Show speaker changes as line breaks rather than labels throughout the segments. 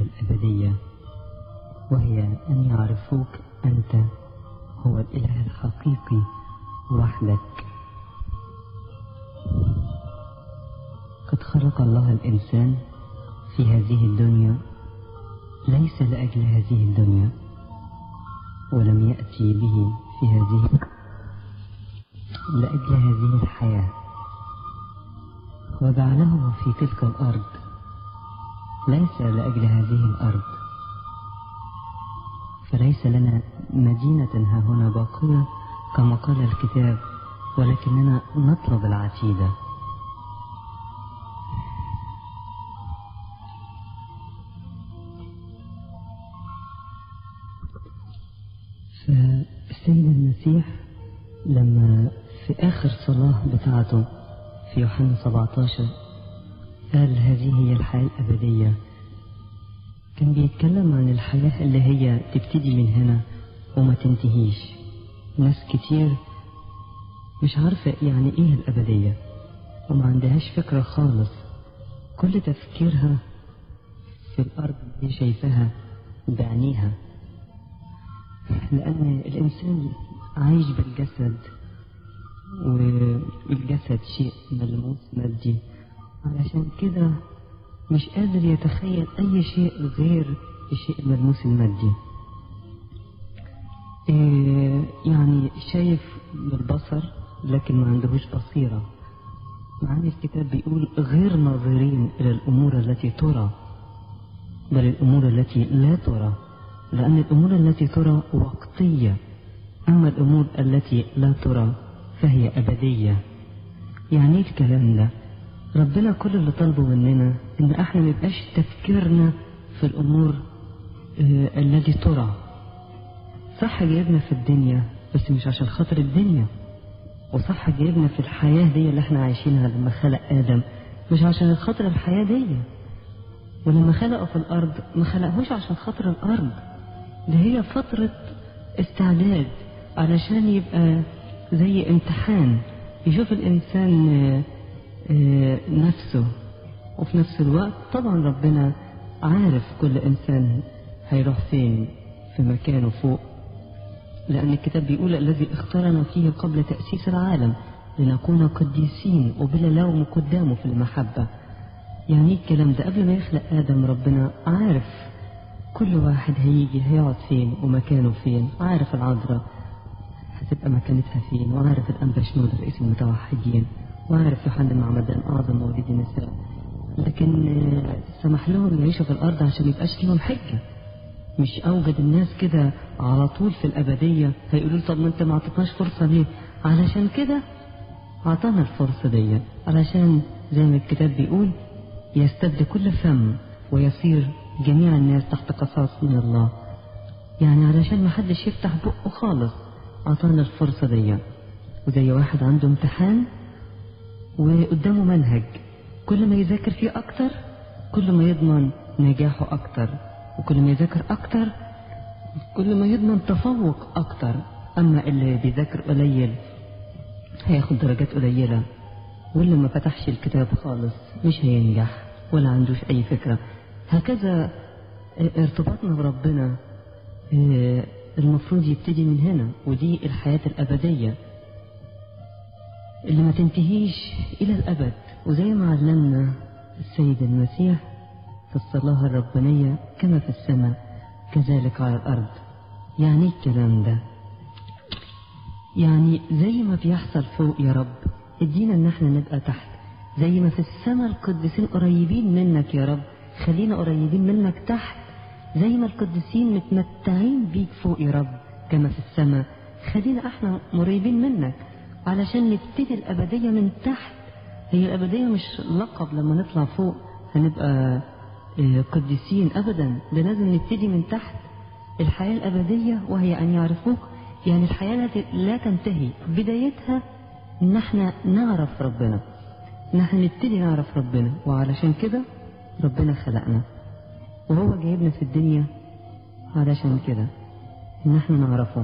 الأبدية وهي أن يعرفوك أنت هو الإله الحقيقي وحدك قد خلق الله الإنسان في هذه الدنيا ليس لأجل هذه الدنيا ولم يأتي به في هذه لأجل هذه الحياة وجعله في تلك الأرض ليس لأجل هذه الأرض فليس لنا مدينة ها هنا باقية كما قال الكتاب ولكننا نطلب العتيدة فالسيد المسيح لما في آخر صلاة بتاعته في يوحنا 17 قال هذه هي الحياة الأبدية كان بيتكلم عن الحياة اللي هي تبتدي من هنا وما تنتهيش ناس كتير مش عارفة يعني ايه الأبدية وما عندهاش فكرة خالص كل تفكيرها في الأرض اللي شايفاها بعينيها لأن الإنسان عايش بالجسد والجسد شيء ملموس مادي علشان كده مش قادر يتخيل أي شيء غير الشيء الملموس المادي إيه يعني شايف بالبصر لكن ما عندهوش بصيرة معاني الكتاب بيقول غير ناظرين إلى الأمور التي ترى بل الأمور التي لا ترى لأن الأمور التي ترى وقتية أما الأمور التي لا ترى فهي أبدية يعني ايه الكلام ده ربنا كل اللي طلبه مننا ان احنا ما يبقاش تفكيرنا في الامور آه التي ترى صح جايبنا في الدنيا بس مش عشان خاطر الدنيا وصح جايبنا في الحياة دي اللي احنا عايشينها لما خلق آدم مش عشان خاطر الحياة دي ولما خلقه في الأرض ما خلقهوش عشان خاطر الأرض ده هي فترة استعداد علشان يبقى زي امتحان يشوف الإنسان آه آه نفسه وفي نفس الوقت طبعا ربنا عارف كل إنسان هيروح فين في مكانه فوق لأن الكتاب بيقول الذي اختارنا فيه قبل تأسيس العالم لنكون قديسين وبلا لوم قدامه في المحبة يعني الكلام ده قبل ما يخلق آدم ربنا عارف كل واحد هيجي هيقعد فين ومكانه فين عارف العذراء هتبقى مكانتها فين وعارف الأنبا شنود رئيس المتوحدين وعارف يوحنا المعمدان أعظم مولد النساء لكن سمح لهم يعيشوا في الأرض عشان يبقاش لهم حجة مش أوجد الناس كده على طول في الأبدية هيقولوا طب ما أنت ما عطتناش فرصة ليه علشان كده أعطانا الفرصة دي علشان زي ما الكتاب بيقول يستبدي كل فم ويصير جميع الناس تحت قصاص من الله يعني علشان ما حدش يفتح بقه خالص أعطانا الفرصة دي وزي واحد عنده امتحان وقدامه منهج كل ما يذاكر فيه أكتر كل ما يضمن نجاحه أكتر وكل ما يذاكر أكتر كل ما يضمن تفوق أكتر أما اللي بيذاكر قليل هياخد درجات قليلة واللي ما فتحش الكتاب خالص مش هينجح ولا عندوش أي فكرة هكذا ارتباطنا بربنا المفروض يبتدي من هنا ودي الحياة الأبدية اللي ما تنتهيش إلى الأبد وزي ما علمنا السيد المسيح في الصلاة الربانية كما في السماء كذلك على الأرض يعني الكلام ده يعني زي ما بيحصل فوق يا رب ادينا ان احنا نبقى تحت زي ما في السماء القديسين قريبين منك يا رب خلينا قريبين منك تحت زي ما القديسين متمتعين بيك فوق يا رب كما في السماء خلينا احنا قريبين منك علشان نبتدي الأبدية من تحت هي الأبدية مش لقب لما نطلع فوق هنبقى قديسين أبدا ده لازم نبتدي من تحت الحياة الأبدية وهي أن يعرفوك يعني الحياة لا تنتهي بدايتها إن احنا نعرف ربنا إن احنا نبتدي نعرف ربنا وعلشان كده ربنا خلقنا وهو جايبنا في الدنيا علشان كده إن احنا نعرفه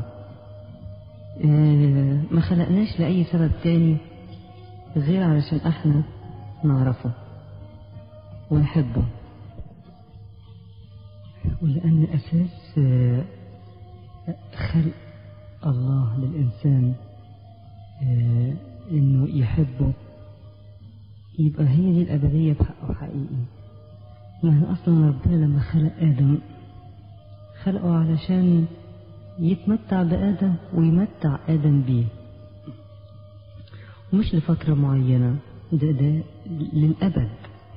اه ما خلقناش لأي سبب تاني غير علشان احنا نعرفه ونحبه ولأن أساس آه، خلق الله للإنسان آه، إنه يحبه يبقى هي دي الأبدية بحقه حقيقي يعني أصلا ربنا لما خلق آدم خلقه علشان يتمتع بآدم ويمتع آدم بيه ومش لفترة معينة ده ده للأبد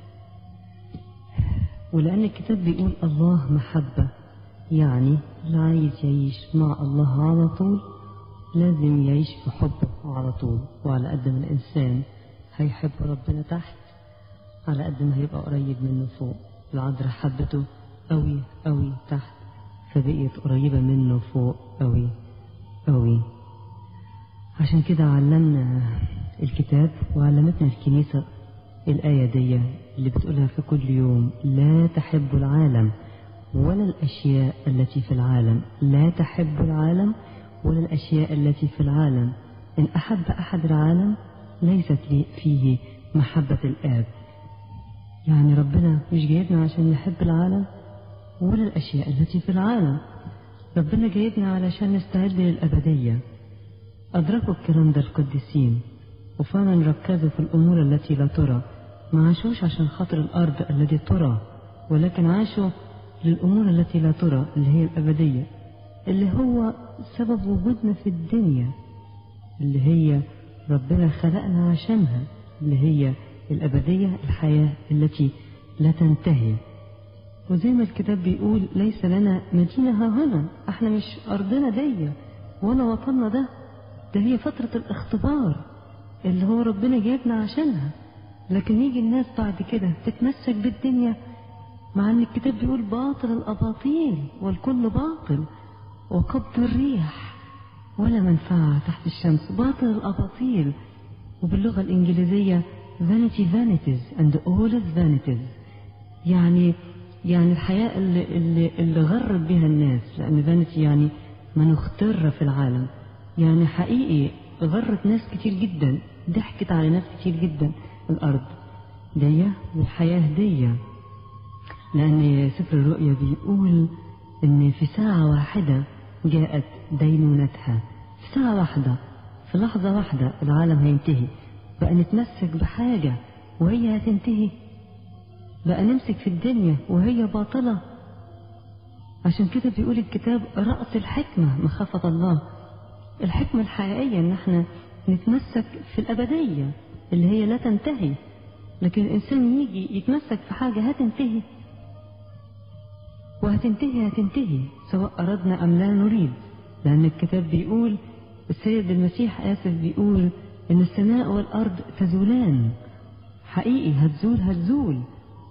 ولأن الكتاب بيقول الله محبة يعني اللي عايز يعيش مع الله على طول لازم يعيش في حبه على طول وعلى قد ما الإنسان هيحب ربنا تحت على قد ما هيبقى قريب منه فوق العذراء حبته قوي قوي تحت فبقيت قريبة منه فوق قوي قوي عشان كده علمنا الكتاب وعلمتنا الكنيسة الآية دي اللي بتقولها في كل يوم لا تحب العالم ولا الأشياء التي في العالم لا تحب العالم ولا الأشياء التي في العالم إن أحب أحد العالم ليست لي فيه محبة الآب يعني ربنا مش جايبنا عشان نحب العالم ولا الأشياء التي في العالم ربنا جايبنا علشان نستعد للأبدية أدركوا الكلام ده القديسين وفعلا ركزوا في الأمور التي لا ترى ما عاشوش عشان خاطر الأرض التي ترى ولكن عاشوا للأمور التي لا ترى اللي هي الأبدية اللي هو سبب وجودنا في الدنيا اللي هي ربنا خلقنا عشانها اللي هي الأبدية الحياة التي لا تنتهي وزي ما الكتاب بيقول ليس لنا مدينة ها هنا احنا مش أرضنا دي ولا وطننا ده ده هي فترة الاختبار اللي هو ربنا جايبنا عشانها لكن يجي الناس بعد كده تتمسك بالدنيا مع ان الكتاب بيقول باطل الاباطيل والكل باطل وقبض الريح ولا منفعة تحت الشمس باطل الاباطيل وباللغة الانجليزية vanity vanities and all is vanities يعني يعني الحياة اللي, اللي, اللي غرت بها الناس لأن vanity يعني من اختر في العالم يعني حقيقي غرت ناس كتير جدا ضحكت على ناس كتير جدا الأرض دي والحياة دي لأن سفر الرؤيا بيقول إن في ساعة واحدة جاءت دينونتها في ساعة واحدة في لحظة واحدة العالم هينتهي بقى نتمسك بحاجة وهي هتنتهي بقى نمسك في الدنيا وهي باطلة عشان كده بيقول الكتاب رأس الحكمة مخافة الله الحكمة الحقيقية ان احنا نتمسك في الأبدية اللي هي لا تنتهي لكن الإنسان يجي يتمسك في حاجة هتنتهي وهتنتهي هتنتهي سواء أردنا أم لا نريد لأن الكتاب بيقول السيد المسيح آسف بيقول إن السماء والأرض تزولان حقيقي هتزول هتزول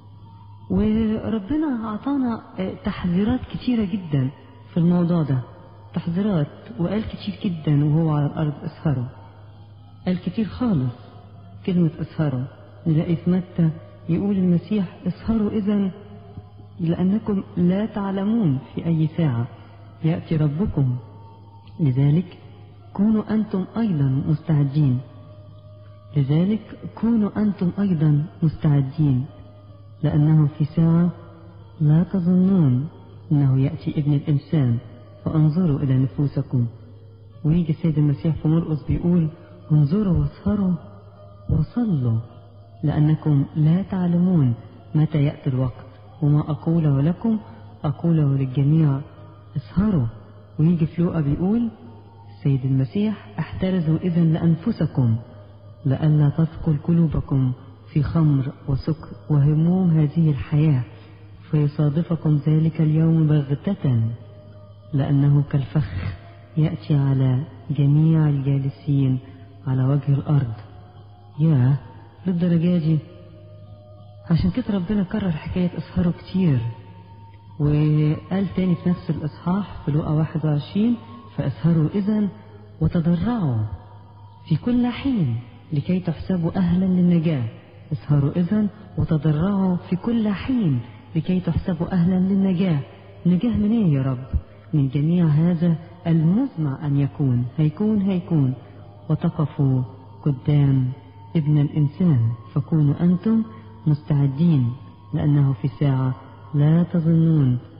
وربنا أعطانا تحذيرات كتيرة جدا في الموضوع ده تحذيرات وقال كتير جدا وهو على الأرض اسهروا قال كتير خالص كلمة اسهروا نلاقي في متى يقول المسيح اسهروا إذا لأنكم لا تعلمون في أي ساعة يأتي ربكم لذلك كونوا أنتم أيضا مستعدين لذلك كونوا أنتم أيضا مستعدين لأنه في ساعة لا تظنون أنه يأتي ابن الإنسان فانظروا إلى نفوسكم ويجي السيد المسيح في مرقس بيقول انظروا واسهروا وصلوا لأنكم لا تعلمون متى يأتي الوقت وما أقوله لكم أقوله للجميع اسهروا ويجي في لوقا بيقول السيد المسيح احترزوا إذا لأنفسكم لئلا تثقل قلوبكم في خمر وسكر وهموم هذه الحياة فيصادفكم ذلك اليوم بغتة لأنه كالفخ يأتي على جميع الجالسين على وجه الأرض يا للدرجة دي عشان كده ربنا كرر حكاية اسهروا كتير وقال تاني في نفس الإصحاح في لوقا 21 فاسهروا إذا وتضرعوا في كل حين لكي تحسبوا أهلا للنجاة اسهروا إذا وتضرعوا في كل حين لكي تحسبوا أهلا للنجاة نجاة من إيه يا رب من جميع هذا المزمع أن يكون هيكون هيكون وتقفوا قدام ابن الإنسان فكونوا أنتم مستعدين لأنه في ساعة لا تظنون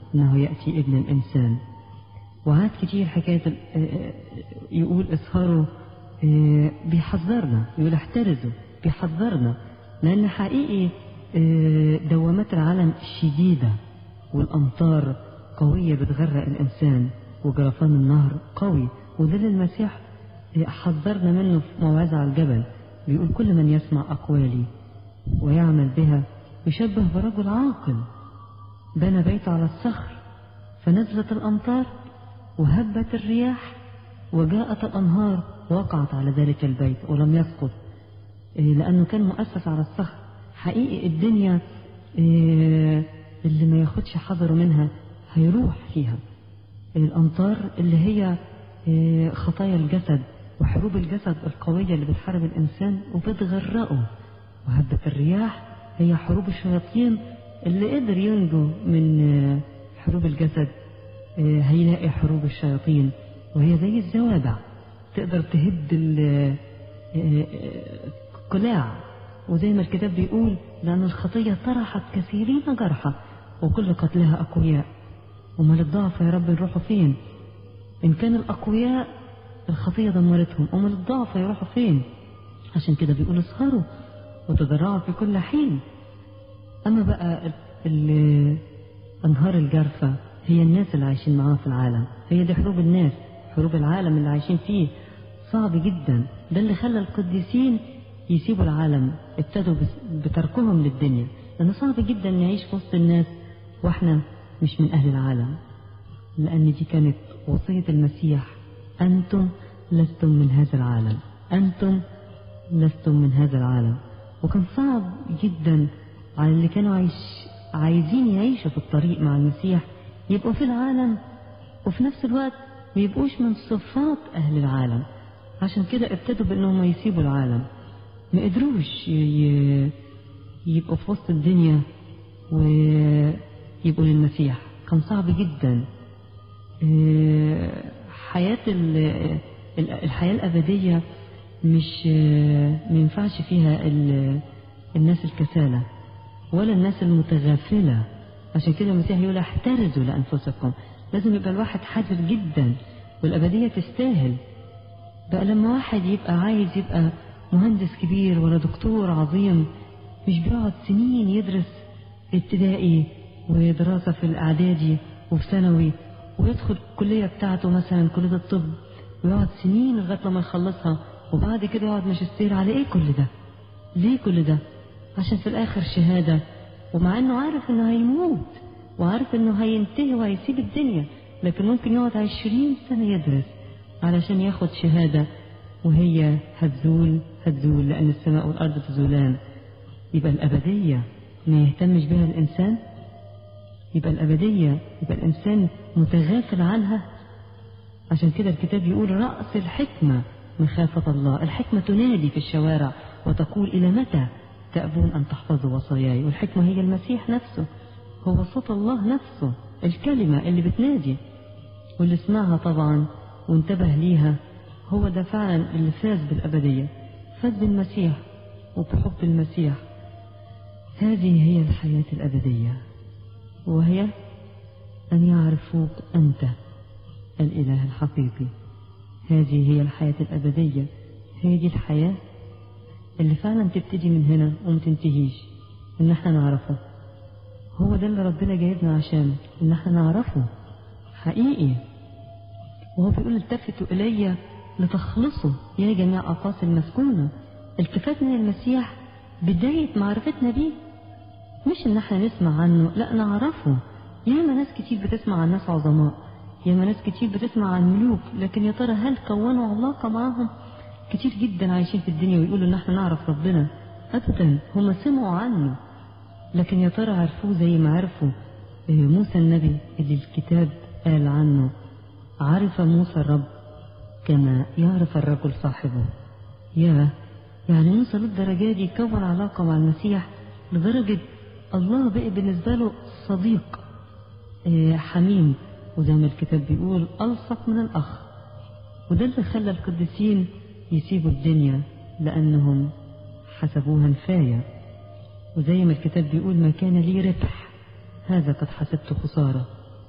أنه يأتي ابن الإنسان وعاد كتير حكاية ال- آه، آه، يقول إسهاره آه، بيحذرنا يقول احترزوا بيحذرنا لأن حقيقي آه، دوامات العالم شديدة والأمطار قوية بتغرق الإنسان وجرفان النهر قوي وده اللي المسيح آه، حذرنا منه في موعظة على الجبل بيقول كل من يسمع أقوالي ويعمل بها يشبه برجل عاقل بنى بيته على الصخر فنزلت الأمطار وهبت الرياح وجاءت الأنهار وقعت على ذلك البيت ولم يسقط إيه، لأنه كان مؤسس على الصخر حقيقي الدنيا إيه، اللي ما ياخدش حذره منها هيروح فيها الأمطار اللي هي إيه، خطايا الجسد وحروب الجسد القوية اللي بتحارب الإنسان وبتغرقه وهبة الرياح هي حروب الشياطين اللي قدر ينجو من آه، حروب الجسد آه، هيلاقي حروب الشياطين وهي زي الزوابع تقدر تهد ال- آه، آه، قلاع وزي ما الكتاب بيقول لأن الخطية طرحت كثيرين جرحى وكل قتلها أقوياء ومال الضعف يا رب يروحوا فين إن كان الأقوياء الخطية دمرتهم أمال الضعف يروحوا فين عشان كده بيقول اسهروا وتضرعوا في كل حين أما بقى ال- ال- أنهار الجرفة هي الناس اللي عايشين معاها في العالم هي دي حروب الناس حروب العالم اللي عايشين فيه صعب جدا ده اللي خلى القديسين يسيبوا العالم ابتدوا بس- بتركهم للدنيا لأنه صعب جدا نعيش في وسط الناس وإحنا مش من أهل العالم لأن دي كانت وصية المسيح أنتم لستم من هذا العالم أنتم لستم من هذا العالم وكان صعب جدا على اللي كانوا عايش عايزين يعيشوا في الطريق مع المسيح يبقوا في العالم وفي نفس الوقت ما يبقوش من صفات أهل العالم عشان كده ابتدوا بأنهم يسيبوا العالم ما قدروش ي- ي- يبقوا في وسط الدنيا ويبقوا للمسيح كان صعب جدا آه، حياة ال- ال- الحياة الأبدية مش آه، ما ينفعش فيها ال- الناس الكسالى ولا الناس المتغافلة عشان كده المسيح يقول احترزوا لأنفسكم لازم يبقى الواحد حذر جدا والأبدية تستاهل بقى لما واحد يبقى عايز يبقى مهندس كبير ولا دكتور عظيم مش بيقعد سنين يدرس ابتدائي ودراسة في الإعدادي وفي ثانوي ويدخل الكلية بتاعته مثلا كلية الطب ويقعد سنين لغاية لما يخلصها وبعد كده يقعد ماجستير على ايه كل ده؟ ليه كل ده؟ عشان في الآخر شهادة ومع انه عارف انه هيموت وعارف انه هينتهي وهيسيب الدنيا لكن ممكن يقعد عشرين سنة يدرس علشان ياخد شهادة وهي هتزول هتزول لأن السماء والأرض تزولان يبقى الأبدية ما يهتمش بها الإنسان يبقى الأبدية يبقى الإنسان متغافل عنها عشان كده الكتاب يقول رأس الحكمة مخافة الله الحكمة تنادي في الشوارع وتقول إلى متى تأبون أن تحفظوا وصاياي والحكمة هي المسيح نفسه هو صوت الله نفسه الكلمة اللي بتنادي واللي سمعها طبعا وانتبه ليها هو ده فعلا اللي فاز بالأبدية فاز بالمسيح وبحب المسيح هذه هي الحياة الأبدية وهي أن يعرفوك أنت الإله الحقيقي هذه هي الحياة الأبدية هي دي الحياة اللي فعلا تبتدي من هنا وما تنتهيش إن احنا نعرفه هو ده اللي ربنا جايبنا عشانه إن احنا نعرفه حقيقي وهو بيقول التفتوا إلي لتخلصوا يا جميع أقاصي المسكونة التفاتنا للمسيح بداية معرفتنا بيه مش إن احنا نسمع عنه لا نعرفه ياما ناس كتير بتسمع عن ناس عظماء ياما ناس كتير بتسمع عن ملوك لكن يا ترى هل كونوا علاقة معاهم كتير جدا عايشين في الدنيا ويقولوا إن احنا نعرف ربنا أبدا هم سمعوا عنه لكن يا ترى عرفوه زي ما عرفوا آه، موسى النبي اللي الكتاب قال عنه عرف موسى الرب كما يعرف الرجل صاحبه يا يعني موسى للدرجة دي كون علاقة مع المسيح لدرجة الله بقى بالنسبة له صديق آه، حميم وزي ما الكتاب بيقول ألصق من الأخ وده اللي خلى القديسين يسيبوا الدنيا لأنهم حسبوها نفاية وزي ما الكتاب بيقول ما كان لي ربح هذا قد حسبته خسارة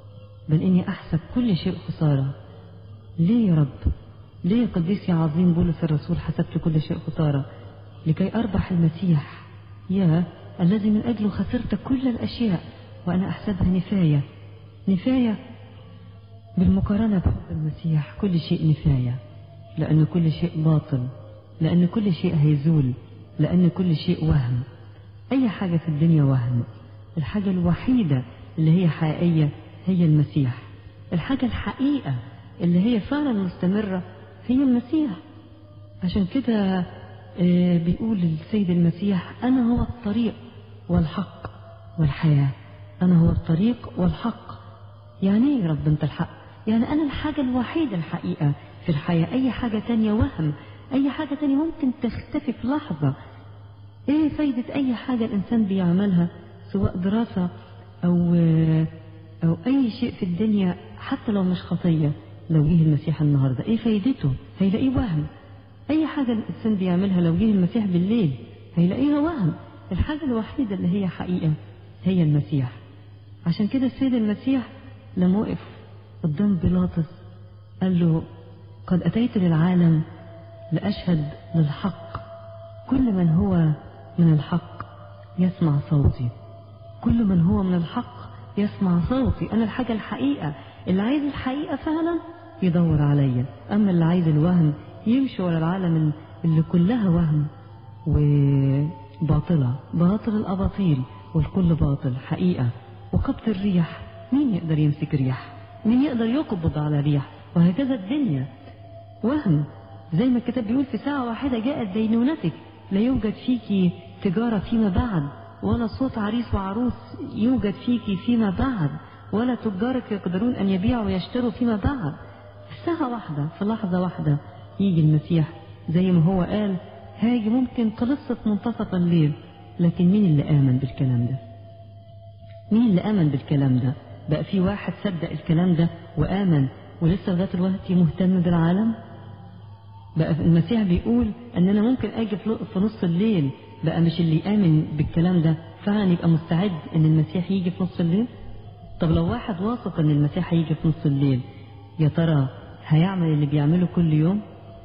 بل إني أحسب كل شيء خسارة ليه يا رب ليه يا قديس يا عظيم بولس الرسول حسبت كل شيء خسارة لكي أربح المسيح يا الذي من أجله خسرت كل الأشياء وأنا أحسبها نفاية نفاية بالمقارنة بحب المسيح كل شيء نفاية لأن كل شيء باطل لأن كل شيء هيزول لأن كل شيء وهم أي حاجة في الدنيا وهم الحاجة الوحيدة اللي هي حقيقية هي المسيح الحاجة الحقيقة اللي هي فعلا مستمرة هي المسيح عشان كده آه، بيقول السيد المسيح أنا هو الطريق والحق والحياة أنا هو الطريق والحق يعني ايه يا رب انت الحق يعني أنا الحاجة الوحيدة الحقيقة في الحياة أي حاجة تانية وهم أي حاجة تانية ممكن تختفي في لحظة ايه فايدة أي حاجة الإنسان بيعملها سواء دراسة أو أو أي شيء في الدنيا حتى لو مش خطية لو جه المسيح النهاردة ايه فايدته هيلاقيه وهم أي حاجة الإنسان بيعملها لو جه المسيح بالليل هيلاقيها وهم الحاجة الوحيدة اللي هي حقيقة هي المسيح عشان كده السيد المسيح لما وقف قدام بيلاطس قال له قد أتيت للعالم لأشهد للحق كل من هو من الحق يسمع صوتي كل من هو من الحق يسمع صوتي أنا الحاجة الحقيقة اللي عايز الحقيقة فعلا يدور عليا أما اللي عايز الوهم يمشي ورا العالم اللي كلها وهم وباطلة باطل الأباطيل والكل باطل حقيقة وقبض الريح مين يقدر يمسك ريح مين يقدر يقبض على ريح وهكذا الدنيا وهم زي ما الكتاب بيقول في ساعة واحدة جاءت دينونتك لا يوجد فيك تجارة فيما بعد ولا صوت عريس وعروس يوجد فيك فيما بعد ولا تجارك يقدرون أن يبيعوا ويشتروا فيما بعد في ساعة واحدة في لحظة واحدة يجي المسيح زي ما هو قال هاجي ممكن تلص في منتصف الليل لكن مين اللي آمن بالكلام ده مين اللي آمن بالكلام ده بقى في واحد صدق الكلام ده وآمن ولسه لغاية دلوقتي مهتم بالعالم بقى المسيح بيقول ان انا ممكن اجي في نص الليل بقى مش اللي يآمن بالكلام ده فعلا يبقى مستعد ان المسيح يجي في نص الليل طب لو واحد واثق ان المسيح هيجي في نص الليل يا ترى هيعمل اللي بيعمله كل يوم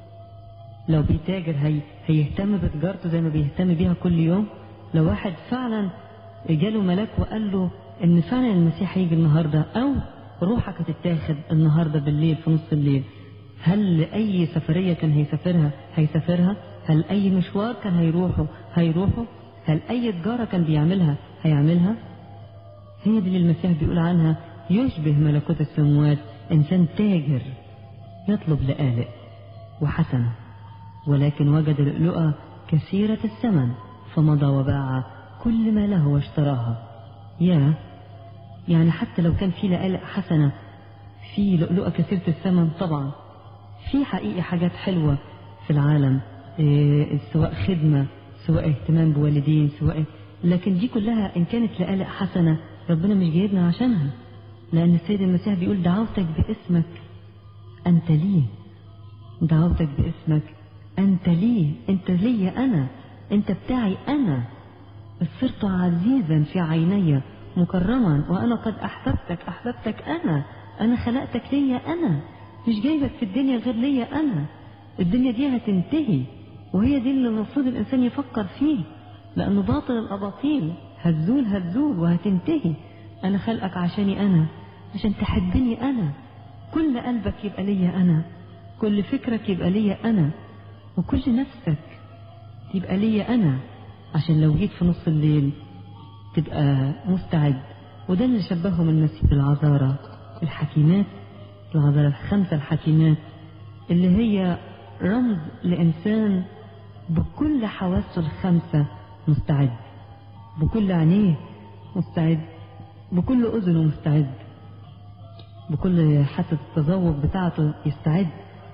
لو بيتاجر هي هيهتم بتجارته زي ما بيهتم بيها كل يوم لو واحد فعلا جاله ملاك وقال له ان فعلا المسيح هيجي النهارده او روحك هتتاخد النهارده بالليل في نص الليل هل اي سفريه كان هيسافرها هيسافرها هل اي مشوار كان هيروحه هيروحه هل اي تجاره كان بيعملها هيعملها هي دي اللي المسيح بيقول عنها يشبه ملكوت السموات انسان تاجر يطلب لآلئ وحسنه ولكن وجد لؤلؤة كثيرة الثمن فمضى وباع كل ما له واشتراها يا يعني حتى لو كان في لآلئ حسنة في لؤلؤة كثيرة الثمن طبعا في حقيقي حاجات حلوة في العالم إيه سواء خدمة سواء اهتمام بوالدين سواء لكن دي كلها إن كانت لآلئ حسنة ربنا مش جايبنا عشانها لأن السيد المسيح بيقول دعوتك باسمك أنت لي دعوتك باسمك أنت لي أنت لي أنا أنت بتاعي أنا صرت عزيزا في عيني مكرما وأنا قد أحببتك أحببتك أنا أنا خلقتك ليا أنا مش جايبك في الدنيا غير ليا أنا الدنيا دي هتنتهي وهي دي اللي المفروض الإنسان يفكر فيه لأنه باطل الأباطيل هتزول هتزول وهتنتهي أنا خلقك عشاني أنا عشان تحبني أنا كل قلبك يبقى ليا أنا كل فكرك يبقى ليا أنا وكل نفسك تبقى ليا أنا عشان لو جيت في نص الليل تبقى مستعد وده اللي شبههم المسيح بالعذارى الحكيمات العذارى الخمسة الحكيمات اللي هي رمز لإنسان بكل حواسه الخمسة مستعد بكل عينيه مستعد بكل أذنه مستعد بكل حاسة التذوق بتاعته يستعد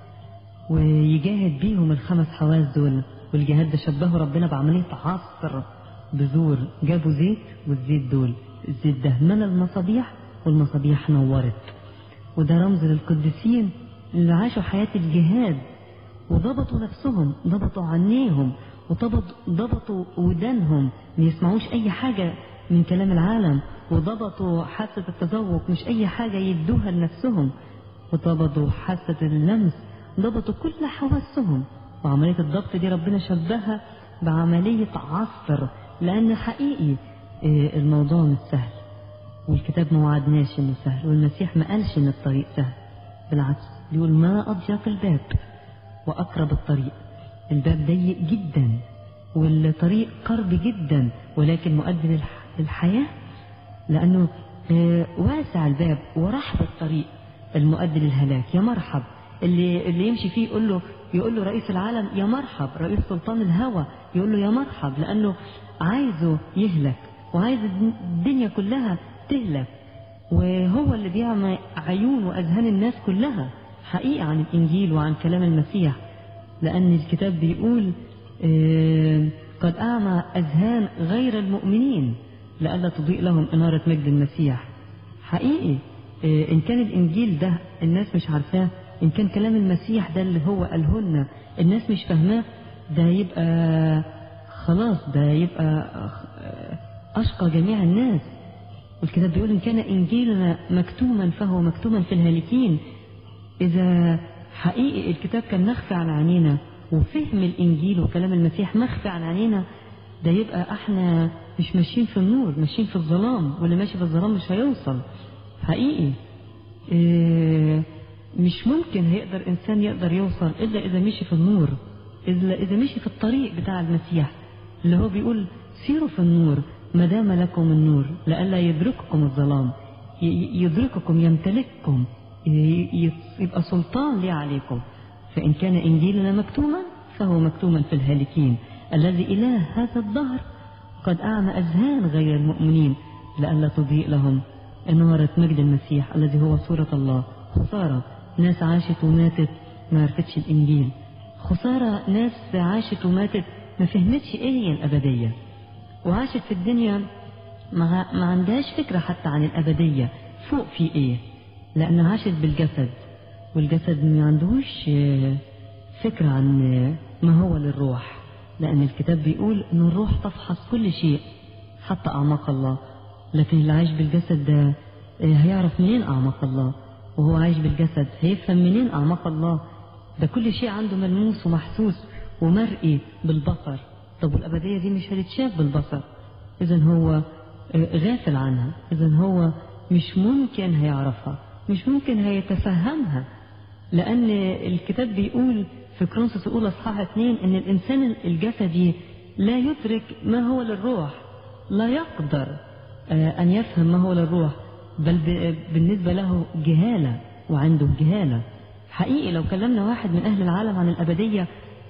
ويجاهد بيهم الخمس حواس دول والجهاد ده شبهه ربنا بعملية عصر بذور جابوا زيت والزيت دول الزيت ده ملى المصابيح والمصابيح نورت وده رمز للقديسين اللي عاشوا حياة الجهاد وضبطوا نفسهم ضبطوا عينيهم وضبطوا ودانهم ما يسمعوش أي حاجة من كلام العالم وضبطوا حاسة التذوق مش أي حاجة يدوها لنفسهم وضبطوا حاسة اللمس ضبطوا كل حواسهم وعملية الضبط دي ربنا شبهها بعملية عصر لأن حقيقي آه، الموضوع مش سهل والكتاب ما وعدناش انه سهل والمسيح ما قالش ان الطريق سهل بالعكس بيقول ما اضيق الباب واقرب الطريق الباب ضيق جدا والطريق قرب جدا ولكن مؤدي للح- للحياه لانه آه، واسع الباب ورحب الطريق المؤدي للهلاك يا مرحب اللي اللي يمشي فيه يقول له يقول له رئيس العالم يا مرحب رئيس سلطان الهوى يقول له يا مرحب لانه عايزه يهلك وعايز الدنيا كلها تهلك وهو اللي بيعمى عيون واذهان الناس كلها حقيقه عن الانجيل وعن كلام المسيح لان الكتاب بيقول آه، قد اعمى اذهان غير المؤمنين لئلا تضيء لهم اناره مجد المسيح حقيقي آه، ان كان الانجيل ده الناس مش عارفاه ان كان كلام المسيح ده اللي هو قالهن الناس مش فاهماه ده يبقى خلاص ده يبقى آه، اشقى جميع الناس والكتاب بيقول إن كان إنجيلنا مكتوما فهو مكتوما في الهالكين إذا حقيقي الكتاب كان مخفي عن عينينا وفهم الإنجيل وكلام المسيح مخفي عن عينينا ده يبقى احنا مش ماشيين في النور ماشيين في الظلام واللي ماشي في الظلام مش هيوصل حقيقي إيه مش ممكن هيقدر إنسان يقدر يوصل إلا إذا مشي في النور إلا إذا مشي في الطريق بتاع المسيح اللي هو بيقول سيروا في النور ما دام لكم النور لئلا يدرككم الظلام ي- يدرككم يمتلككم ي- ي- يبقى سلطان لي عليكم فإن كان إنجيلنا مكتوما فهو مكتوما في الهالكين الذي إله هذا الدهر قد أعمى أذهان غير المؤمنين لئلا تضيء لهم إنارة مجد المسيح الذي هو صورة الله خسارة ناس عاشت وماتت ما عرفتش الإنجيل خسارة ناس عاشت وماتت ما فهمتش إيه هي الأبدية وعاشت في الدنيا ما, ما عندهاش فكرة حتى عن الأبدية فوق في إيه لأنها عاشت بالجسد والجسد ما عندهوش آه، فكرة عن آه، ما هو للروح لأن الكتاب بيقول إن الروح تفحص كل شيء حتى أعماق الله لكن اللي عايش بالجسد ده آه، هيعرف منين أعماق الله وهو عايش بالجسد هيفهم منين أعماق الله ده كل شيء عنده ملموس ومحسوس ومرئي بالبصر طب والأبدية دي مش هتتشاف بالبصر إذا هو آه، غافل عنها إذا هو مش ممكن هيعرفها مش ممكن هيتفهمها لأن الكتاب بيقول في كرونسوس الأولى إصحاح اثنين إن الإنسان الجسدي لا يدرك ما هو للروح لا يقدر آه، أن يفهم ما هو للروح بل ب- بالنسبة له جهالة وعنده جهالة حقيقي لو كلمنا واحد من أهل العالم عن الأبدية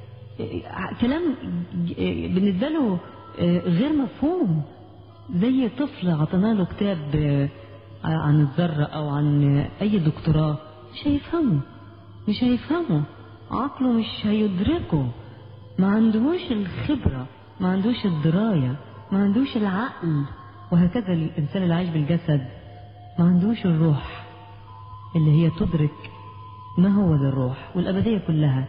آه، كلام آه، بالنسبة له آه، غير مفهوم زي طفل عطينا له كتاب آه، عن الذرة أو عن آه، أي دكتوراه مش هيفهمه مش هيفهمه عقله مش هيدركه ما عندهوش الخبرة ما عندوش الدراية ما عندوش العقل وهكذا الإنسان اللي عايش بالجسد ما عندوش الروح اللي هي تدرك ما هو للروح والأبدية كلها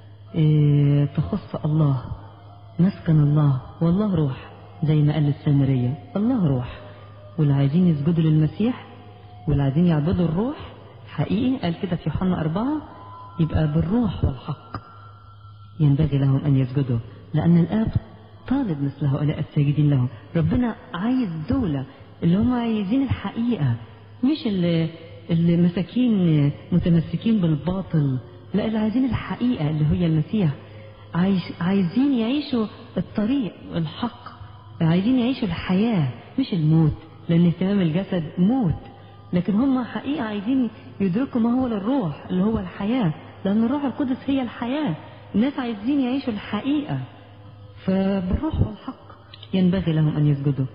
إيه، تخص الله مسكن الله والله روح زي ما قال السامرية الله روح واللي عايزين يسجدوا للمسيح واللي عايزين يعبدوا الروح حقيقي قال كده في يوحنا أربعة يبقى بالروح والحق ينبغي لهم أن يسجدوا لأن الآب طالب مثل هؤلاء الساجدين له ربنا عايز دولة اللي هم عايزين الحقيقة مش اللي, اللي مساكين متمسكين بالباطل لا اللي عايزين الحقيقة اللي هي المسيح عايز عايزين يعيشوا الطريق الحق عايزين يعيشوا الحياة مش الموت لأن اهتمام الجسد موت لكن هم حقيقة عايزين يدركوا ما هو للروح اللي هو الحياة لأن الروح القدس هي الحياة الناس عايزين يعيشوا الحقيقة فبالروح والحق ينبغي لهم أن يسجدوا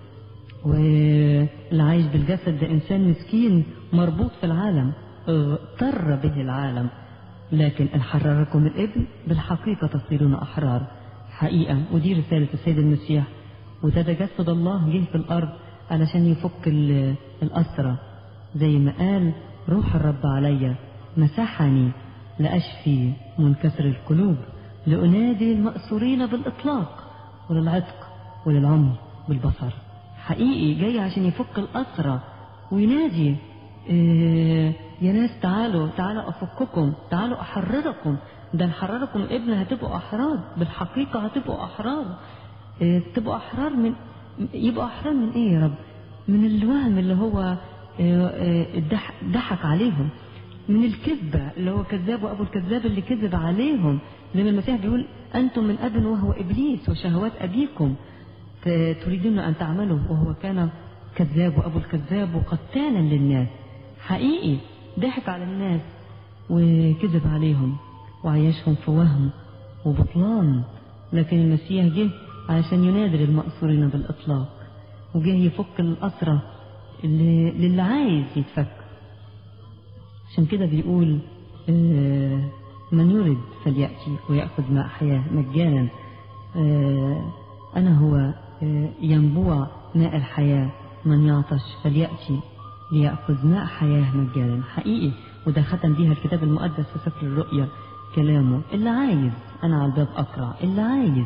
واللي عايش بالجسد ده إنسان مسكين مربوط في العالم اغتر به العالم لكن إن حرركم الابن بالحقيقة تصيرون أحرار حقيقة ودي رسالة السيد المسيح وده تجسد الله جه في الأرض علشان يفك ال- الأسرة زي ما قال روح الرب عليا مسحني لأشفي منكسر القلوب لأنادي المأسورين بالإطلاق وللعتق وللعمي بالبصر حقيقي جاي عشان يفك الأسرة وينادي إيه يا ناس تعالوا تعالوا أفككم تعالوا أحرركم ده نحرركم ابن هتبقوا أحرار بالحقيقة هتبقوا أحرار إيه تبقوا أحرار من يبقوا أحرار من إيه يا رب من الوهم اللي هو إيه إيه ضحك ضحك عليهم من الكذبة اللي هو كذاب وأبو الكذاب اللي كذب عليهم زي ما المسيح بيقول أنتم من أب وهو إبليس وشهوات أبيكم تريدون أن تعملوا وهو كان كذاب وأبو الكذاب وقتالا للناس حقيقي ضحك على الناس وكذب عليهم وعيشهم في وهم وبطلان لكن المسيح جه عشان ينادي المأسورين بالإطلاق وجه يفك الأسرة اللي للي عايز يتفك عشان كده بيقول من يرد فليأتي ويأخذ ماء حياة مجانا أنا هو ينبوع ماء الحياة من يعطش فليأتي ليأخذ ماء حياة مجانا حقيقي وده ختم بيها الكتاب المقدس في سفر الرؤيا كلامه اللي عايز أنا على الباب أقرع اللي عايز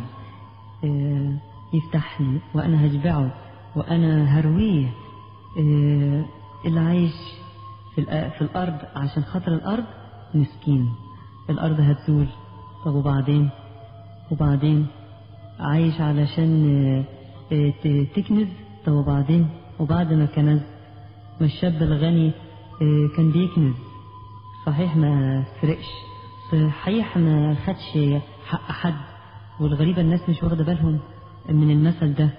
يفتح لي وأنا هشبعه وأنا هرويه اللي عايش في, في الأرض عشان خاطر الأرض مسكين الأرض هتزول طب وبعدين وبعدين عايش علشان تكنز طب وبعدين وبعد ما كنز ما الشاب الغني كان بيكنز صحيح ما فرقش صحيح ما خدش حق حد والغريبة الناس مش واخدة بالهم من المثل ده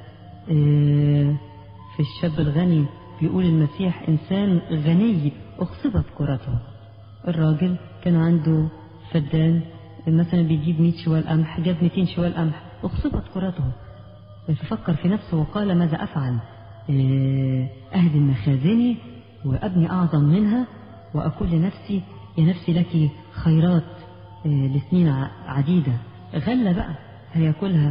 في الشاب الغني بيقول المسيح إنسان غني أخصبت كرته الراجل كان عنده فدان مثلا بيجيب 100 شوال قمح جاب 200 شوال قمح أخصبت كرته ففكر في نفسه وقال ماذا أفعل أهدم مخازني وأبني أعظم منها وأقول لنفسي يا نفسي لك خيرات لسنين عديدة غلة بقى هياكلها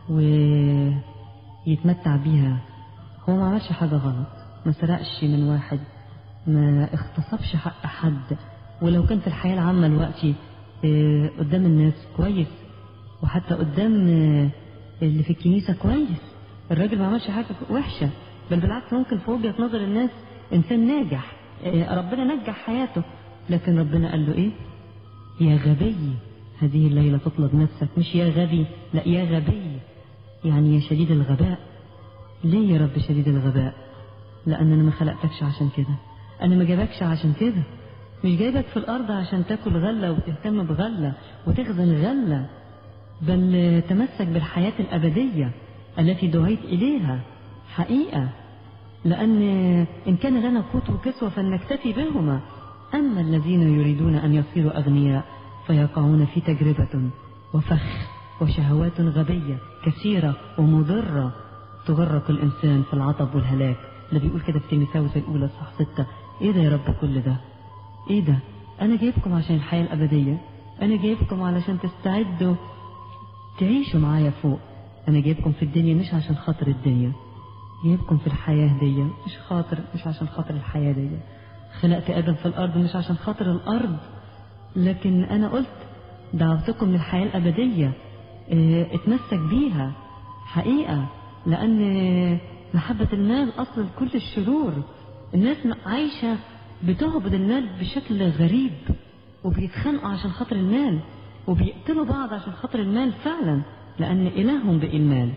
ويتمتع بيها هو ما عملش حاجة غلط ما سرقش من واحد ما اغتصبش حق حد ولو كان في الحياة العامة دلوقتي قدام الناس كويس وحتى قدام اللي في الكنيسة كويس الراجل ما عملش حاجة وحشة بل بالعكس ممكن في وجهة نظر الناس إنسان ناجح ربنا نجح حياته لكن ربنا قال له إيه يا غبي هذه الليلة تطلب نفسك مش يا غبي لا يا غبي يعني يا شديد الغباء ليه يا رب شديد الغباء لأن أنا ما خلقتكش عشان كده أنا ما جابكش عشان كده مش جايبك في الأرض عشان تاكل غلة وتهتم بغلة وتخزن غلة بل تمسك بالحياة الأبدية التي دعيت إليها حقيقة لأن إن كان لنا قوت وكسوة فلنكتفي بهما أما الذين يريدون أن يصيروا أغنياء فيقعون في تجربة وفخ وشهوات غبية كثيرة ومضرة تغرق الإنسان في العطب والهلاك ده بيقول كده في تيموثاوس الأولى صح ستة إيه ده يا رب كل ده إيه ده أنا جايبكم عشان الحياة الأبدية أنا جايبكم علشان تستعدوا تعيشوا معايا فوق أنا جايبكم في الدنيا مش عشان خاطر الدنيا جايبكم في الحياة دي مش خاطر مش عشان خاطر الحياة دي خلقت آدم في الأرض مش عشان خاطر الأرض لكن أنا قلت دعوتكم للحياة الأبدية اه اتمسك بيها حقيقة لأن محبة المال أصل كل الشرور الناس عايشة بتعبد المال بشكل غريب وبيتخانقوا عشان خاطر المال وبيقتلوا بعض عشان خاطر المال فعلا لأن إلههم بقي المال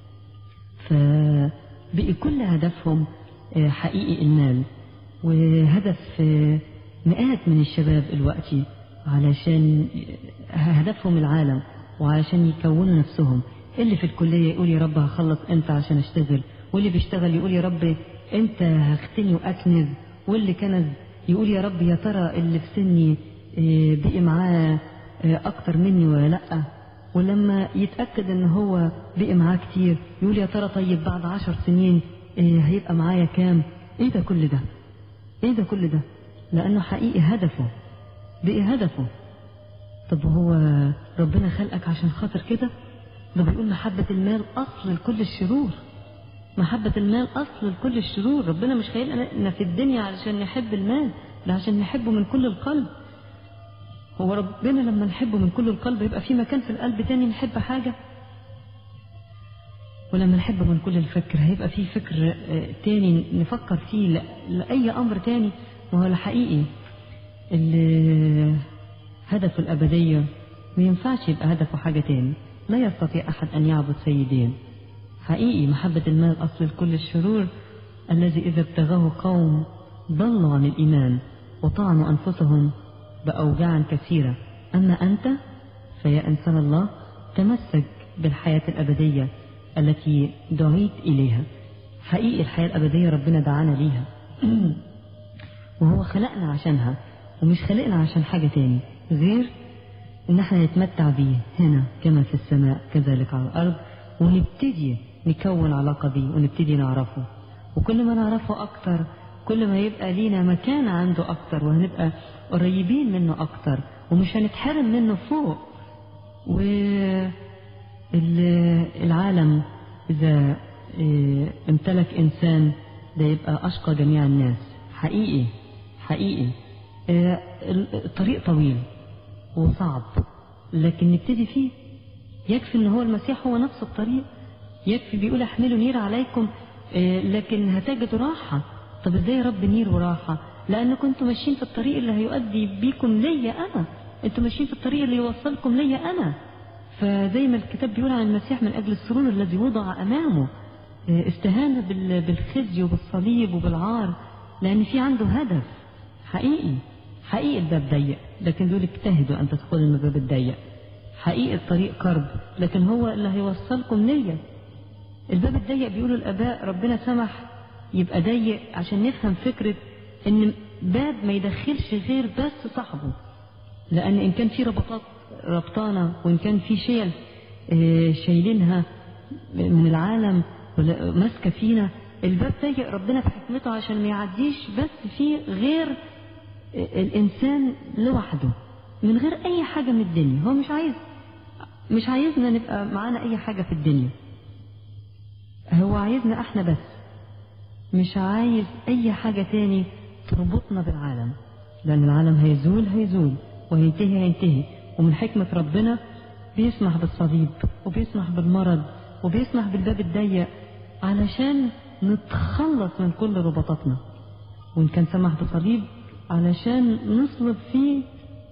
فبقي كل هدفهم حقيقي المال وهدف مئات من الشباب الوقتي علشان هدفهم العالم وعلشان يكونوا نفسهم اللي في الكلية يقول يا رب هخلص امتى عشان اشتغل واللي بيشتغل يقول يا رب امتى هختني واكنز واللي كنز يقول يا رب يا ترى اللي في سني بقي معاه اكتر مني ولا لا ولما يتأكد ان هو بقي معاه كتير يقول يا ترى طيب بعد عشر سنين هيبقى معايا كام ايه ده كل ده ايه ده كل ده لانه حقيقي هدفه بقي هدفه طب هو ربنا خلقك عشان خاطر كده ده بيقول محبة المال أصل لكل الشرور محبة المال أصل لكل الشرور ربنا مش خلقنا في الدنيا علشان نحب المال ده عشان نحبه من كل القلب هو ربنا لما نحبه من كل القلب يبقى في مكان في القلب تاني نحب حاجة ولما نحب من كل الفكر هيبقى في فكر آه، تاني نفكر فيه ل- لأي أمر تاني وهو الحقيقي اللي هدفه الأبدية ما ينفعش يبقى هدفه حاجة تاني لا يستطيع أحد أن يعبد سيدين حقيقي محبة المال أصل لكل الشرور الذي إذا ابتغاه قوم ضلوا عن الإيمان وطعنوا أنفسهم بأوجاع كثيرة أما أنت فيا إنسان الله تمسك بالحياة الأبدية التي دعيت إليها حقيقي الحياة الأبدية ربنا دعانا ليها وهو خلقنا عشانها ومش خلقنا عشان حاجة تاني غير ان احنا نتمتع بيه هنا كما في السماء كذلك على الارض ونبتدي نكون علاقة بيه ونبتدي نعرفه وكل ما نعرفه اكتر كل ما يبقى لينا مكان عنده اكتر وهنبقى قريبين منه اكتر ومش هنتحرم منه فوق والعالم اذا اه، امتلك انسان ده يبقى اشقى جميع الناس حقيقي حقيقي اه، الطريق طويل وصعب لكن نبتدي فيه يكفي ان هو المسيح هو نفس الطريق يكفي بيقول احملوا نير عليكم آه، لكن هتجدوا راحة طب ازاي يا رب نير وراحة لانكم انتوا ماشيين في الطريق اللي هيؤدي بيكم ليا انا انتوا ماشيين في الطريق اللي يوصلكم ليا انا فزي ما الكتاب بيقول عن المسيح من اجل السرور الذي وضع امامه آه، استهان بال- بالخزي وبالصليب وبالعار لان في عنده هدف حقيقي حقيقي الباب ضيق لكن دول اجتهدوا ان تدخلوا من الباب الضيق حقيقي الطريق كرب لكن هو اللي هيوصلكم ليا الباب الضيق بيقولوا الاباء ربنا سمح يبقى ضيق عشان نفهم فكره ان باب ما يدخلش غير بس صاحبه لان ان كان في ربطات ربطانه وان كان في شيل آه، شايلينها من العالم ولا- ماسكه فينا الباب ضيق ربنا في حكمته عشان ما يعديش بس فيه غير الانسان لوحده من غير اي حاجه من الدنيا هو مش عايز مش عايزنا نبقى معانا اي حاجه في الدنيا هو عايزنا احنا بس مش عايز اي حاجه تاني تربطنا بالعالم لان العالم هيزول هيزول وهينتهي هينتهي ومن حكمه ربنا بيسمح بالصليب وبيسمح بالمرض وبيسمح بالباب الضيق علشان نتخلص من كل رباطاتنا وإن كان سمح بصليب علشان نصلب فيه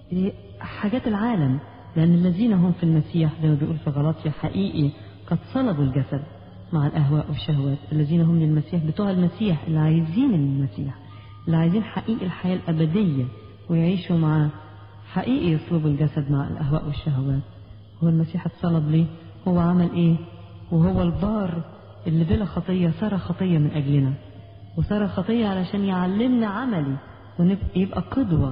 حاجات العالم لأن الذين هم في المسيح زي ما بيقول في غلاطيا حقيقي قد صلبوا الجسد مع الأهواء والشهوات الذين هم للمسيح بتوع المسيح اللي عايزين المسيح اللي عايزين حقيقي الحياة الأبدية ويعيشوا معاه حقيقي يصلبوا الجسد مع الأهواء والشهوات هو المسيح اتصلب ليه هو عمل ايه وهو البار اللي بلا خطية صار خطية من أجلنا وصار خطية علشان يعلمنا عملي ويبقى قدوة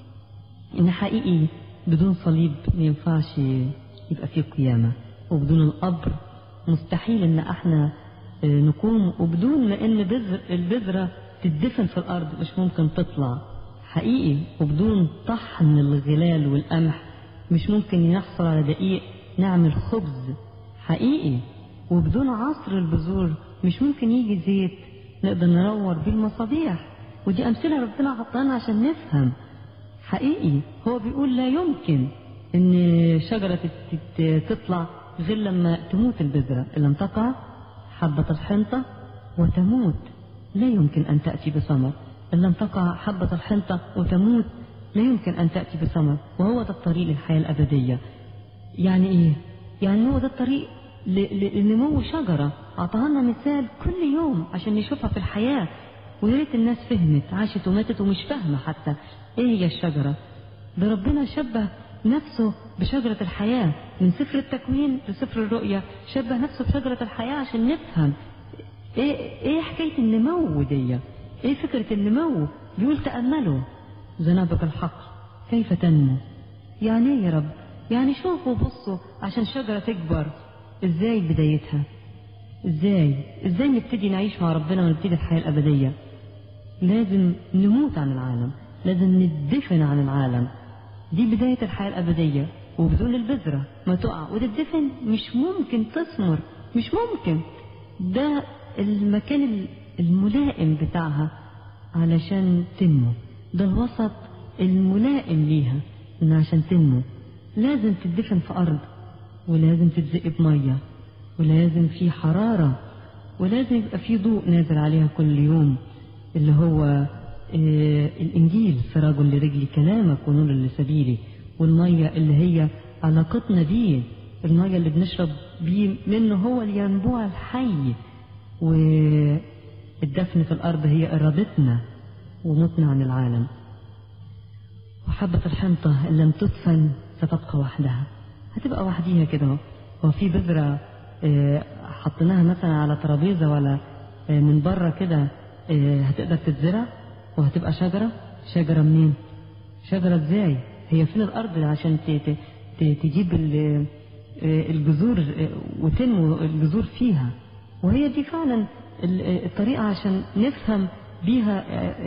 إن حقيقي بدون صليب ما ينفعش يبقى فيه قيامة وبدون القبر مستحيل إن احنا آه، نقوم وبدون لأن بذر البذرة تدفن في الأرض مش ممكن تطلع حقيقي وبدون طحن الغلال والقمح مش ممكن نحصل على دقيق نعمل خبز حقيقي وبدون عصر البذور مش ممكن يجي زيت نقدر ننور بيه المصابيح ودي أمثلة ربنا حطانا عشان نفهم حقيقي هو بيقول لا يمكن ان شجرة تت- تت- تطلع غير لما تموت البذرة إن لم تقع حبة الحنطة وتموت لا يمكن أن تأتي بثمر إن لم تقع حبة الحنطة وتموت لا يمكن أن تأتي بثمر وهو ده الطريق للحياة الأبدية يعني إيه؟ يعني هو ده الطريق ل- ل- لنمو شجرة أعطانا مثال كل يوم عشان نشوفها في الحياة ويا ريت الناس فهمت عاشت وماتت ومش فاهمة حتى إيه هي الشجرة ده ربنا شبه نفسه بشجرة الحياة من سفر التكوين لسفر الرؤيا شبه نفسه بشجرة الحياة عشان نفهم ايه ايه حكاية النمو دي ايه فكرة النمو بيقول تأملوا زنابق الحقل كيف تنمو يعني ايه يا رب يعني شوفوا بصوا عشان شجرة تكبر ازاي بدايتها ازاي ازاي نبتدي نعيش مع ربنا ونبتدي الحياة الأبدية لازم نموت عن العالم لازم ندفن عن العالم دي بداية الحياة الأبدية وبدون البذرة ما تقع وتدفن مش ممكن تثمر مش ممكن ده المكان ال- الملائم بتاعها علشان تنمو ده الوسط الملائم ليها إن عشان تنمو لازم تدفن في أرض ولازم تتزق بمية ولازم في حرارة ولازم يبقى في ضوء نازل عليها كل يوم اللي هو آه الإنجيل سراج لرجلي كلامك ونور لسبيلي والمية اللي هي علاقتنا بيه المية اللي بنشرب بيه منه هو الينبوع الحي والدفن في الأرض هي إرادتنا وموتنا عن العالم وحبة الحنطة اللي لم تدفن ستبقى وحدها هتبقى وحديها كده هو في بذرة اه حطيناها مثلا على ترابيزة ولا اه من بره كده اه هتقدر تتزرع وهتبقى شجرة شجرة منين شجرة ازاي هي فين الأرض عشان تجيب الجذور وتنمو الجذور فيها وهي دي فعلا الطريقة عشان نفهم بيها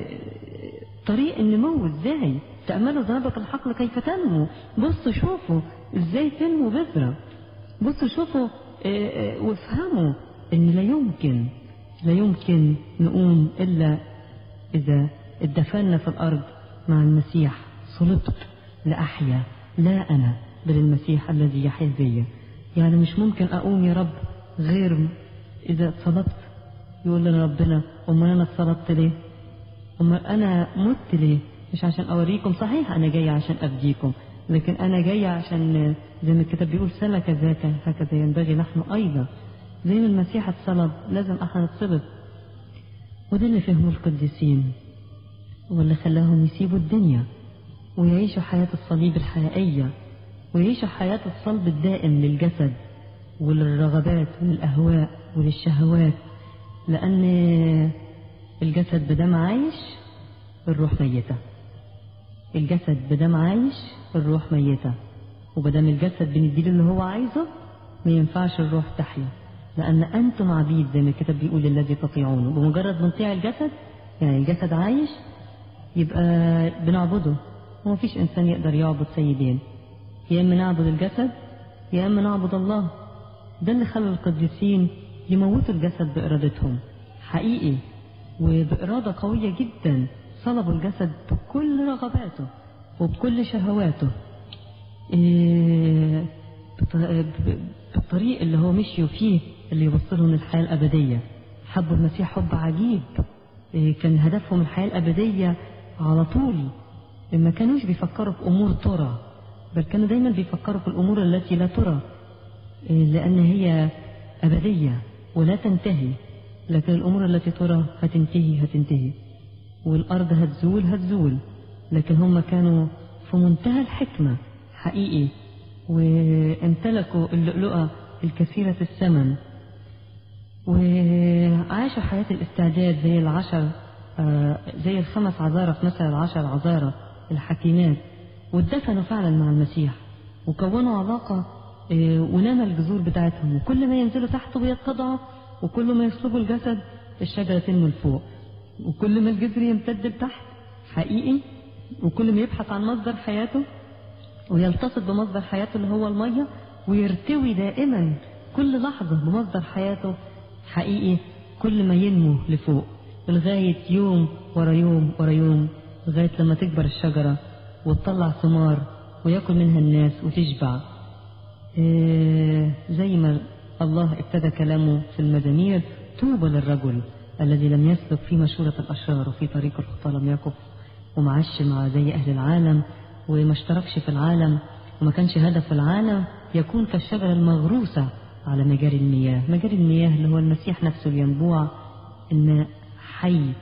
طريق النمو ازاي تأملوا ذنبة الحقل كيف تنمو بصوا شوفوا ازاي تنمو بذرة بصوا شوفوا وافهموا ان لا يمكن لا يمكن نقوم الا اذا اتدفنا في الارض مع المسيح صلبت لأحيا لا انا بل المسيح الذي يحيا بيا يعني مش ممكن اقوم يا رب غير اذا اتصلبت يقول لنا ربنا امال انا اتصلبت ليه امال انا مت ليه مش عشان اوريكم صحيح انا جاي عشان افديكم لكن انا جاي عشان زي ما الكتاب بيقول سلك ذاك هكذا ينبغي نحن ايضا زي ما المسيح اتصلب لازم احنا نتصلب وده اللي فهمه القديسين واللي خلاهم يسيبوا الدنيا ويعيشوا حياة الصليب الحقيقية ويعيشوا حياة الصلب الدائم للجسد وللرغبات وللأهواء وللشهوات لأن الجسد بدم عايش الروح ميتة الجسد بدم عايش الروح ميتة وبدم الجسد بنديله اللي هو عايزه ما ينفعش الروح تحيا لأن أنتم عبيد زي ما الكتاب بيقول الذي تطيعونه بمجرد بنطيع الجسد يعني الجسد عايش يبقى بنعبده وما فيش إنسان يقدر يعبد سيدين يا إما نعبد الجسد يا إما نعبد الله ده اللي خلى القديسين يموتوا الجسد بإرادتهم حقيقي وبإرادة قوية جدا صلبوا الجسد بكل رغباته وبكل شهواته إيه بالطريق اللي هو مشيوا فيه اللي يوصلهم للحياة الأبدية حبوا المسيح حب عجيب إيه كان هدفهم الحياة الأبدية على طول ما كانوش بيفكروا في أمور ترى بل كانوا دايما بيفكروا في الأمور التي لا ترى إيه لأن هي أبدية ولا تنتهي لكن الأمور التي ترى هتنتهي هتنتهي والأرض هتزول هتزول لكن هم كانوا في منتهى الحكمة حقيقي وامتلكوا اللؤلؤة الكثيرة الثمن وعاشوا حياة الاستعداد زي العشر آه زي الخمس عذارى في مثل العشر عذارى الحكيمات واتدفنوا فعلا مع المسيح وكونوا علاقة آه ونمى الجذور بتاعتهم وكل ما ينزلوا تحت بيتضعوا وكل ما يصلبوا الجسد الشجرة تنمو لفوق وكل ما الجذر يمتد لتحت حقيقي وكل ما يبحث عن مصدر حياته ويلتصق بمصدر حياته اللي هو المية ويرتوي دائما كل لحظة بمصدر حياته حقيقي كل ما ينمو لفوق لغاية يوم ورا يوم ورا يوم لغاية لما تكبر الشجرة وتطلع ثمار ويأكل منها الناس وتشبع إيه زي ما الله ابتدى كلامه في المزامير طوبى للرجل الذي لم يسلك في مشورة الأشرار وفي طريق الخطى لم يقف ومعش مع زي أهل العالم وما اشتركش في العالم وما كانش هدف العالم يكون كالشجرة المغروسة على مجاري المياه مجاري المياه اللي هو المسيح نفسه الينبوع الماء حي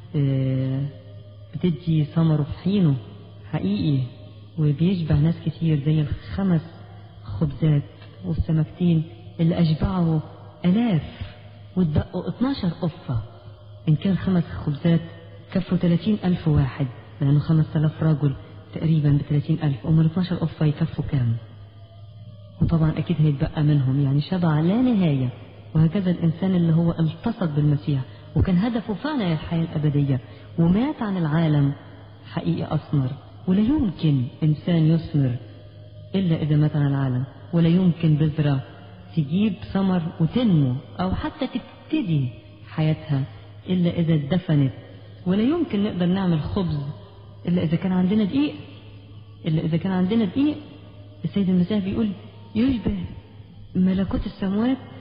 بتدي ثمره في حينه حقيقي وبيشبع ناس كتير زي الخمس خبزات والسمكتين اللي أشبعوا آلاف واتبقوا 12 قفة إن كان خمس خبزات كفوا 30 ألف واحد لأنه 5000 رجل تقريبا ب 30 ألف أمال 12 قفة يكفوا كام وطبعا أكيد هيتبقى منهم يعني شبع لا نهاية وهكذا الإنسان اللي هو التصق بالمسيح وكان هدفه فعلا الحياة الأبدية ومات عن العالم حقيقة أثمر ولا يمكن إنسان يثمر إلا إذا مات عن العالم ولا يمكن بذرة تجيب ثمر وتنمو أو حتى تبتدي حياتها إلا إذا اتدفنت ولا يمكن نقدر نعمل خبز إلا إذا كان عندنا دقيق إلا إذا كان عندنا دقيق السيد المسيح بيقول يشبه ملكوت السماوات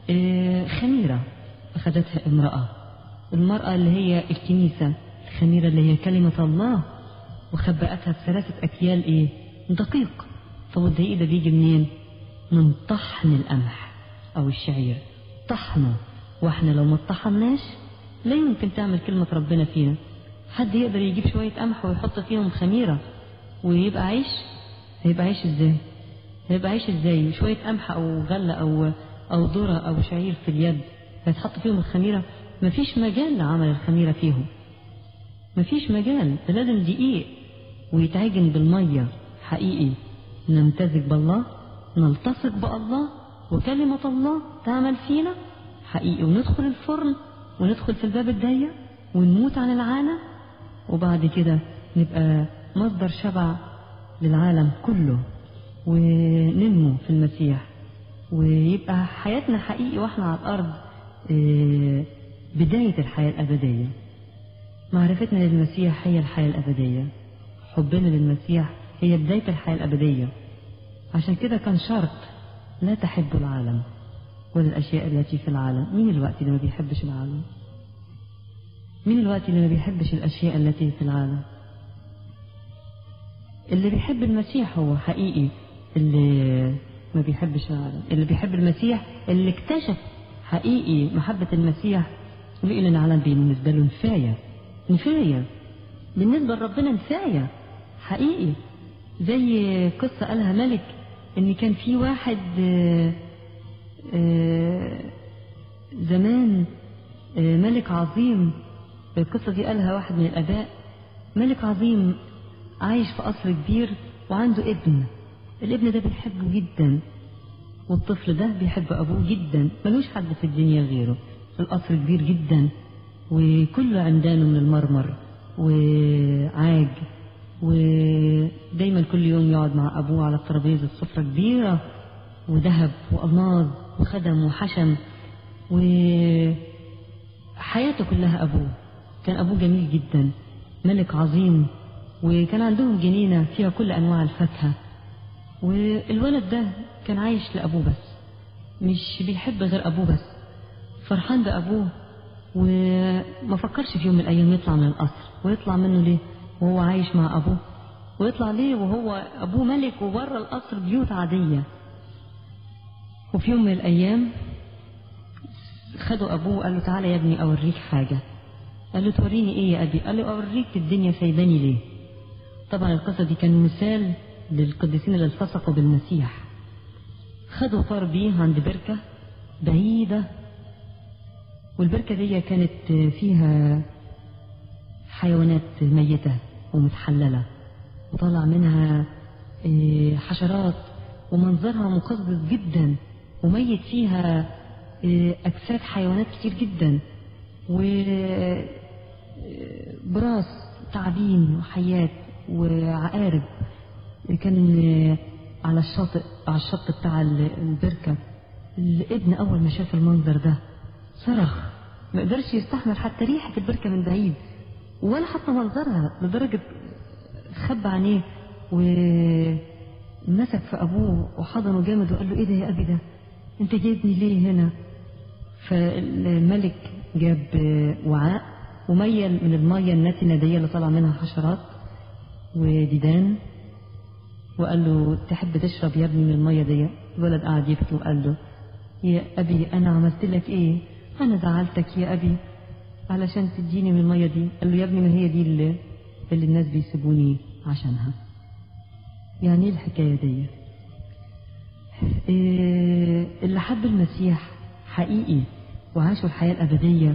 آه، خميرة أخذتها امرأة المرأة اللي هي الكنيسة الخميرة اللي هي كلمة الله وخبأتها بثلاثة أكيال إيه دقيق طب الدقيق ده بيجي منين من طحن القمح أو الشعير طحنه واحنا لو ما طحناش لا يمكن تعمل كلمة ربنا فينا حد يقدر يجيب شوية قمح ويحط فيهم خميرة ويبقى عيش هيبقى عيش ازاي هيبقى عيش ازاي شوية قمح او غلة او او ذرة او شعير في اليد هيتحط فيهم الخميرة مفيش مجال لعمل الخميرة فيهم مفيش مجال ده لازم دقيق ويتعجن بالمية حقيقي نمتزج بالله نلتصق بالله وكلمة الله تعمل فينا حقيقي وندخل الفرن وندخل في الباب الضيق ونموت عن العالم وبعد كده نبقى مصدر شبع للعالم كله وننمو في المسيح ويبقى حياتنا حقيقي واحنا على الأرض آه، بداية الحياة الأبدية معرفتنا للمسيح هي الحياة الأبدية حبنا للمسيح هي بداية الحياة الأبدية عشان كده كان شرط لا تحبوا العالم ولا الأشياء التي في العالم مين الوقت اللي ما بيحبش العالم مين الوقت اللي ما بيحبش الأشياء التي في العالم اللي بيحب المسيح هو حقيقي اللي ما بيحبش العالم اللي بيحب المسيح اللي اكتشف حقيقي محبة المسيح ويقول ان العالم بالنسبة له نفاية نفاية بالنسبة لربنا نفاية حقيقي زي قصة قالها ملك ان كان في واحد آه، آه، زمان آه، ملك عظيم القصة دي قالها واحد من الآباء ملك عظيم عايش في قصر كبير وعنده ابن الابن ده بيحبه جدا والطفل ده بيحب أبوه جدا ملوش حد في الدنيا غيره القصر كبير جدا وكله عمدانه من المرمر وعاج ودايما كل يوم يقعد مع أبوه على الترابيزة السفرة كبيرة وذهب وألماظ وخدم وحشم وحياته كلها أبوه كان أبوه جميل جدا ملك عظيم وكان عندهم جنينة فيها كل أنواع الفاكهة والولد ده كان عايش لأبوه بس مش بيحب غير أبوه بس فرحان بأبوه وما فكرش في يوم من الأيام يطلع من القصر ويطلع منه ليه وهو عايش مع أبوه ويطلع ليه وهو أبوه ملك وبره القصر بيوت عادية وفي يوم من الأيام خدوا أبوه وقال له تعالى يا ابني أوريك حاجة قال له توريني إيه يا أبي قال له أوريك الدنيا سايباني ليه طبعا القصة دي كان مثال للقديسين اللي التصقوا بالمسيح خدوا طار بيه عند بركة بعيدة والبركة دي كانت فيها حيوانات ميتة ومتحللة وطلع منها إيه، حشرات ومنظرها مقزز جدا وميت فيها إيه، أجساد حيوانات كتير جدا وبراس تعابين وحيات وعقارب كان على الشاطئ على الشط بتاع البركة الابن أول ما شاف المنظر ده صرخ ما قدرش يستحمل حتى ريحة البركة من بعيد ولا حتى منظرها لدرجة خب عينيه ومسك في أبوه وحضنه جامد وقال له إيه ده يا أبي ده أنت جايبني ليه هنا فالملك جاب وعاء وميل من المية النتنة دي اللي طلع منها حشرات وديدان وقال له تحب تشرب يا ابني من المية دي الولد قعد يبكي وقال له يا أبي أنا عملت لك إيه أنا زعلتك يا أبي علشان تديني من المية دي قال له يا ابني ما هي دي اللي, اللي الناس بيسيبوني عشانها يعني ايه الحكاية دي إيه اللي حب المسيح حقيقي وعاشوا الحياة الأبدية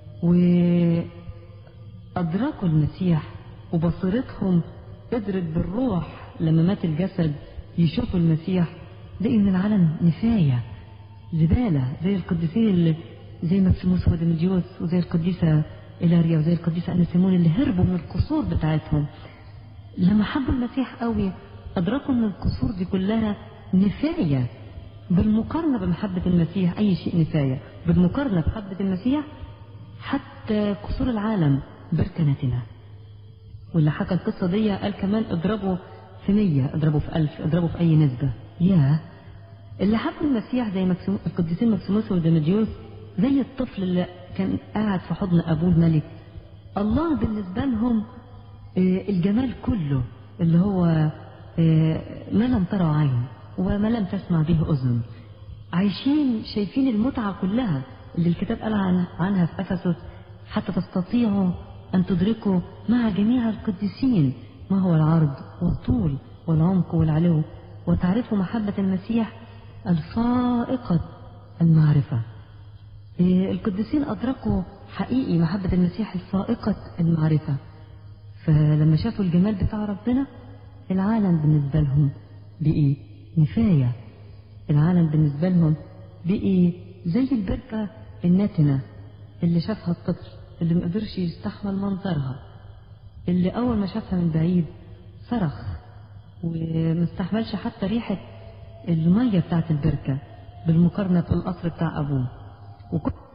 وأدركوا المسيح وبصيرتهم قدرت بالروح لما مات الجسد يشوفوا المسيح لقي من العالم نفاية زبالة زي القديسين اللي زي مكسيموس وديمديوس وزي القديسة إلاريا وزي القديسة أنسيمون اللي هربوا من القصور بتاعتهم لما حبوا المسيح قوي أدركوا أن القصور دي كلها نفاية بالمقارنة بمحبة المسيح أي شيء نفاية بالمقارنة بمحبة المسيح حتى قصور العالم بركنتنا واللي حكى القصة دي قال كمان اضربوا في مية اضربوا في ألف اضربوا في أي نسبة يا اللي حبوا المسيح زي مكسيم... القديسين مكسيموس وديمديوس زي الطفل اللي كان قاعد في حضن ابوه الملك الله بالنسبه لهم آه، الجمال كله اللي هو آه، ما لم ترى عين وما لم تسمع به اذن عايشين شايفين المتعه كلها اللي الكتاب قال عن عنها في افسس حتى تستطيعوا ان تدركوا مع جميع القديسين ما هو العرض والطول والعمق والعلو وتعرفوا محبه المسيح الفائقه المعرفه إيه، القديسين أدركوا حقيقي محبة المسيح الفائقة المعرفة فلما شافوا الجمال بتاع ربنا العالم بالنسبة لهم بقي نفاية العالم بالنسبة لهم بقي زي البركة الناتنة اللي شافها الطفل اللي مقدرش يستحمل منظرها اللي أول ما شافها من بعيد صرخ ومستحملش حتى ريحة المية بتاعت البركة بالمقارنة بالقصر بتاع أبوه وكل